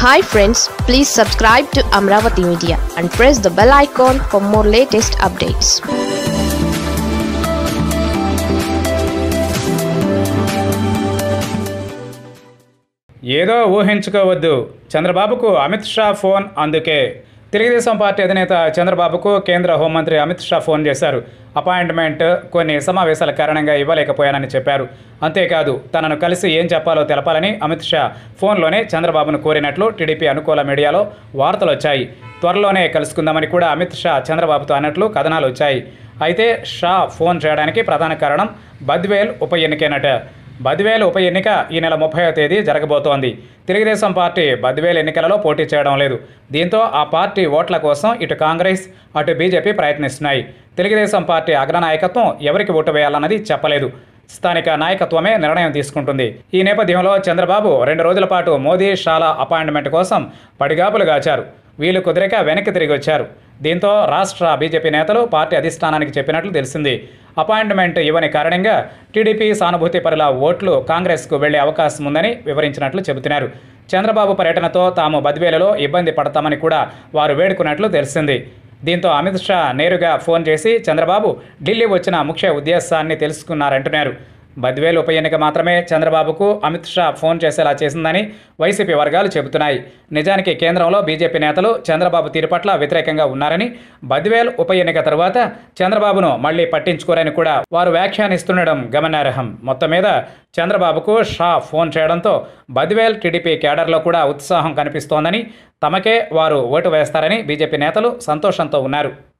hi friends please subscribe to Amaravati media and press the bell icon for more latest updates ఏదో ఊహించుకోవద్దు చంద్రబాబుకు Amit Shah phone అందుకే Telugu Desam party అధినేత చంద్రబాబుకు కేంద్ర హోంమంత్రి అమిత్ షా ఫోన్ చేశారు అపాయింట్మెంట్ కొన్ని సమావేశాల కారణంగా ఇవ్వలేకపోయానని చెప్పారు అంతేకాదు తనను కలిసి ఏం చెప్పాలో తెలపాలని అమిత్ షా ఫోన్లోనే చంద్రబాబును కోరినట్లు టీడీపీ అనుకూల మీడియాలో వార్తలు వచ్చాయి త్వరలోనే కలుసుకుందామని కూడా అమిత్ షా చంద్రబాబుతో అన్నట్లు కథనాలు వచ్చాయి అయితే షా ఫోన్ చేయడానికి ప్రధాన కారణం బద్వేల్ ఉప ఎన్నికేనట బద్వేల్ ఉప ఎన్నిక ఈ నెల ముప్పైవ తేదీ జరగబోతోంది తెలుగుదేశం పార్టీ బద్వేల్ ఎన్నికలలో పోటీ చేయడం లేదు దీంతో ఆ పార్టీ ఓట్ల కోసం ఇటు కాంగ్రెస్ అటు బీజేపీ ప్రయత్నిస్తున్నాయి తెలుగుదేశం పార్టీ అగ్రనాయకత్వం ఎవరికి ఓటు వేయాలన్నది చెప్పలేదు స్థానిక నాయకత్వమే నిర్ణయం తీసుకుంటుంది ఈ నేపథ్యంలో చంద్రబాబు రెండు రోజుల పాటు మోదీ షాల అపాయింట్మెంట్ కోసం పడిగాపులు గాచారు వీళ్ళు కుదిరక వెనక్కి తిరిగి వచ్చారు దీంతో రాష్ట్ర బీజేపీ నేతలు పార్టీ అధిష్టానానికి చెప్పినట్లు తెలిసింది అపాయింట్మెంట్ ఇవ్వని కారణంగా టీడీపీ సానుభూతి పరుల ఓట్లు కాంగ్రెస్కు వెళ్లే అవకాశం ఉందని వివరించినట్లు చెబుతున్నారు చంద్రబాబు పర్యటనతో తాము బద్వేలలో ఇబ్బంది పడతామని కూడా వారు వేడుకున్నట్లు తెలిసింది దీంతో అమిత్ షా నేరుగా ఫోన్ చేసి చంద్రబాబు ఢిల్లీ వచ్చిన ముఖ్య ఉద్దేశాన్ని తెలుసుకున్నారంటున్నారు బద్వేల్ ఉప ఎన్నిక మాత్రమే చంద్రబాబుకు అమిత్ షా ఫోన్ చేసేలా చేసిందని వైసీపీ వర్గాలు చెబుతున్నాయి నిజానికి కేంద్రంలో బీజేపీ నేతలు చంద్రబాబు తీరు పట్ల వ్యతిరేకంగా ఉన్నారని బద్వేల్ ఉప ఎన్నిక తరువాత చంద్రబాబును మళ్లీ పట్టించుకోరని కూడా వారు వ్యాఖ్యానిస్తుండడం గమనార్హం మొత్తం మీద చంద్రబాబుకు షా ఫోన్ చేయడంతో బద్వేల్ టీడీపీ కేడర్లో కూడా ఉత్సాహం కనిపిస్తోందని తమకే వారు ఓటు వేస్తారని బీజేపీ నేతలు సంతోషంతో ఉన్నారు